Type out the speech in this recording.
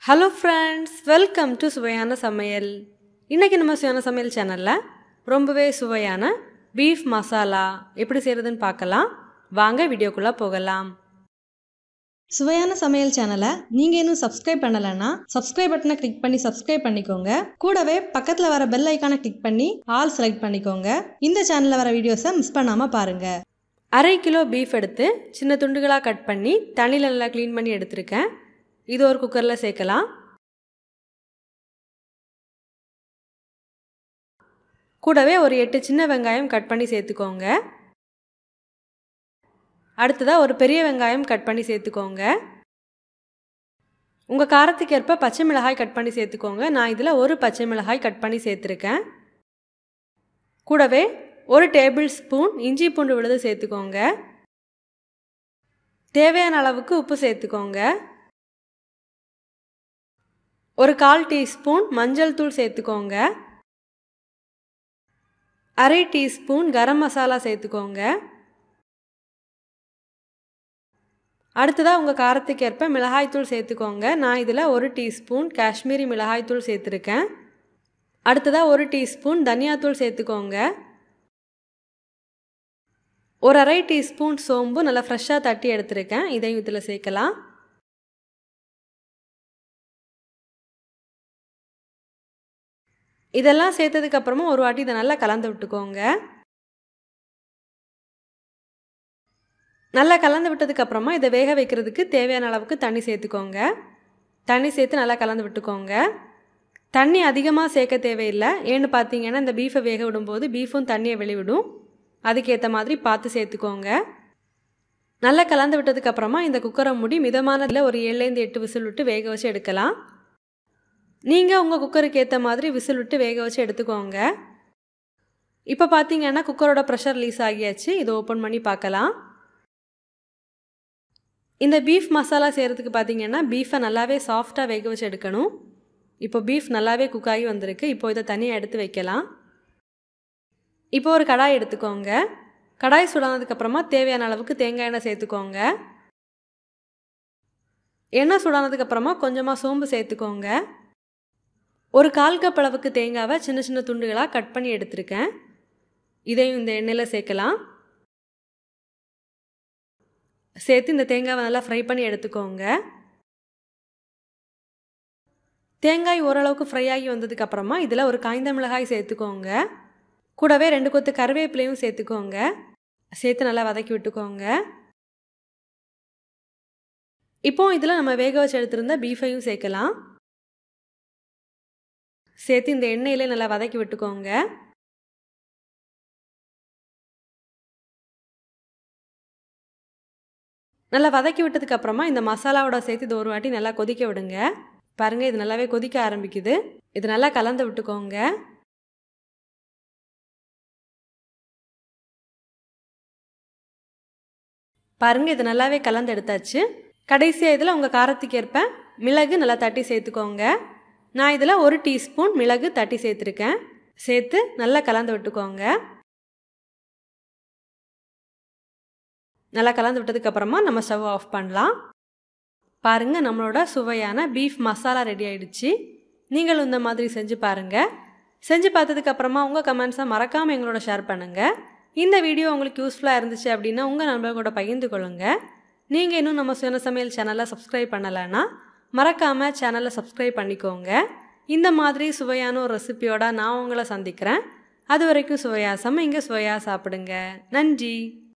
hello friends welcome to சுவையான சமையல் இன்றைக்கி நம்ம சுவையான சமையல் சேனலில் ரொம்பவே சுவையான பீஃப் மசாலா எப்படி செய்கிறதுன்னு பார்க்கலாம் வாங்க வீடியோக்குள்ளே போகலாம் சுவையான சமையல் சேனலை நீங்கள் இன்னும் சப்ஸ்கிரைப் பண்ணலைன்னா சப்ஸ்கிரைப் பட்டனை கிளிக் பண்ணி சப்ஸ்கிரைப் பண்ணிக்கோங்க கூடவே பக்கத்தில் வர பெல் ஐக்கானை கிளிக் பண்ணி ஆல் செலக்ட் பண்ணிக்கோங்க இந்த சேனலில் வர வீடியோஸை மிஸ் பண்ணாமல் பாருங்கள் அரை கிலோ பீஃப் எடுத்து சின்ன துண்டுகளாக கட் பண்ணி தண்ணியில் நல்லா க்ளீன் பண்ணி எடுத்திருக்கேன் இது ஒரு குக்கரில் சேர்க்கலாம் கூடவே ஒரு எட்டு சின்ன வெங்காயம் கட் பண்ணி சேர்த்துக்கோங்க அடுத்ததாக ஒரு பெரிய வெங்காயம் கட் பண்ணி சேர்த்துக்கோங்க உங்கள் காரத்துக்கு ஏற்ப பச்சை மிளகாய் கட் பண்ணி சேர்த்துக்கோங்க நான் இதில் ஒரு பச்சை மிளகாய் கட் பண்ணி சேர்த்துருக்கேன் கூடவே ஒரு டேபிள் ஸ்பூன் இஞ்சி பூண்டு விழுது சேர்த்துக்கோங்க தேவையான அளவுக்கு உப்பு சேர்த்துக்கோங்க ஒரு கால் டீஸ்பூன் மஞ்சள் தூள் சேர்த்துக்கோங்க அரை டீஸ்பூன் கரம் மசாலா சேர்த்துக்கோங்க அடுத்ததாக உங்கள் காரத்துக்கு ஏற்ப மிளகாய்த்தூள் சேர்த்துக்கோங்க நான் இதில் ஒரு டீஸ்பூன் காஷ்மீரி மிளகாய்த்தூள் சேர்த்துருக்கேன் அடுத்ததாக ஒரு டீஸ்பூன் தனியாத்தூள் சேர்த்துக்கோங்க ஒரு அரை டீஸ்பூன் சோம்பு நல்லா ஃப்ரெஷ்ஷாக தட்டி எடுத்திருக்கேன் இதையும் இதில் சேர்க்கலாம் இதெல்லாம் சேர்த்ததுக்கப்புறமா ஒரு வாட்டி இதை நல்லா கலந்து விட்டுக்கோங்க நல்லா கலந்து விட்டதுக்கப்புறமா இதை வேக வைக்கிறதுக்கு தேவையான அளவுக்கு தண்ணி சேர்த்துக்கோங்க தண்ணி சேர்த்து நல்லா கலந்து விட்டுக்கோங்க தண்ணி அதிகமாக சேர்க்க தேவையில்லை ஏன்னு பார்த்தீங்கன்னா இந்த பீஃபை வேக விடும்போது பீஃபும் தண்ணியை வெளிவிடும் அதுக்கேற்ற மாதிரி பார்த்து சேர்த்துக்கோங்க நல்லா கலந்து விட்டதுக்கப்புறமா இந்த குக்கரை மூடி மிதமானதில் ஒரு ஏழுலேருந்து எட்டு விசில் விட்டு வேக வச்சு எடுக்கலாம் நீங்கள் உங்கள் குக்கருக்கு ஏற்ற மாதிரி விசில் விட்டு வேக வச்சு எடுத்துக்கோங்க இப்போ பார்த்தீங்கன்னா குக்கரோட ப்ரெஷர் ரிலீஸ் ஆகியாச்சு இதை ஓப்பன் பண்ணி பார்க்கலாம் இந்த பீஃப் மசாலா செய்கிறதுக்கு பார்த்தீங்கன்னா பீஃபை நல்லாவே சாஃப்டாக வேக வச்சு எடுக்கணும் இப்போ பீஃப் நல்லாவே குக் ஆகி வந்திருக்கு இப்போ இதை தனியாக எடுத்து வைக்கலாம் இப்போ ஒரு கடாய் எடுத்துக்கோங்க கடாய் சுடானதுக்கப்புறமா தேவையான அளவுக்கு தேங்காய் எண்ணெய் சேர்த்துக்கோங்க எண்ணெய் சுடானதுக்கப்புறமா கொஞ்சமாக சோம்பு சேர்த்துக்கோங்க ஒரு கால் கப் அளவுக்கு தேங்காவை சின்ன சின்ன துண்டுகளாக கட் பண்ணி எடுத்திருக்கேன் இதையும் இந்த எண்ணெயில் சேர்க்கலாம் சேர்த்து இந்த தேங்காவை நல்லா ஃப்ரை பண்ணி எடுத்துக்கோங்க தேங்காய் ஓரளவுக்கு ஃப்ரை ஆகி வந்ததுக்கப்புறமா இதில் ஒரு காய்ந்த மிளகாய் சேர்த்துக்கோங்க கூடவே ரெண்டு கொத்து கருவேப்பிலையும் சேர்த்துக்கோங்க சேர்த்து நல்லா வதக்கி விட்டுக்கோங்க இப்போ இதில் நம்ம வேக வச்சு எடுத்திருந்த பீஃபையும் சேர்க்கலாம் சேர்த்து இந்த எண்ணெயிலே நல்லா வதக்கி விட்டுக்கோங்க நல்லா வதக்கி விட்டதுக்கு அப்புறமா இந்த மசாலாவோட சேர்த்து இது ஒரு வாட்டி நல்லா கொதிக்க விடுங்க பாருங்கள் இது நல்லாவே கொதிக்க ஆரம்பிக்குது இது நல்லா கலந்து விட்டுக்கோங்க பாருங்கள் இது நல்லாவே கலந்து எடுத்தாச்சு கடைசியாக இதில் உங்கள் காரத்துக்கு ஏற்ப மிளகு நல்லா தட்டி சேர்த்துக்கோங்க நான் இதில் ஒரு டீஸ்பூன் மிளகு தட்டி சேர்த்துருக்கேன் சேர்த்து நல்லா கலந்து விட்டுக்கோங்க நல்லா கலந்து விட்டதுக்கப்புறமா நம்ம ஸ்டவ் ஆஃப் பண்ணலாம் பாருங்கள் நம்மளோட சுவையான பீஃப் மசாலா ரெடி ஆயிடுச்சு நீங்களும் இந்த மாதிரி செஞ்சு பாருங்கள் செஞ்சு பார்த்ததுக்கப்புறமா உங்கள் கமெண்ட்ஸை மறக்காமல் எங்களோட ஷேர் பண்ணுங்கள் இந்த வீடியோ உங்களுக்கு யூஸ்ஃபுல்லாக இருந்துச்சு அப்படின்னா உங்கள் நண்பர்களோட பகிர்ந்து கொள்ளுங்கள் நீங்கள் இன்னும் நம்ம சுயன சமையல் சேனலை சப்ஸ்கிரைப் பண்ணலைன்னா மறக்காமல் சேனலை சப்ஸ்கிரைப் பண்ணிக்கோங்க இந்த மாதிரி சுவையான ஒரு ரெசிபியோட நான் உங்களை சந்திக்கிறேன் அது வரைக்கும் சுவையாசம் இங்கே சுவையாக சாப்பிடுங்க நன்றி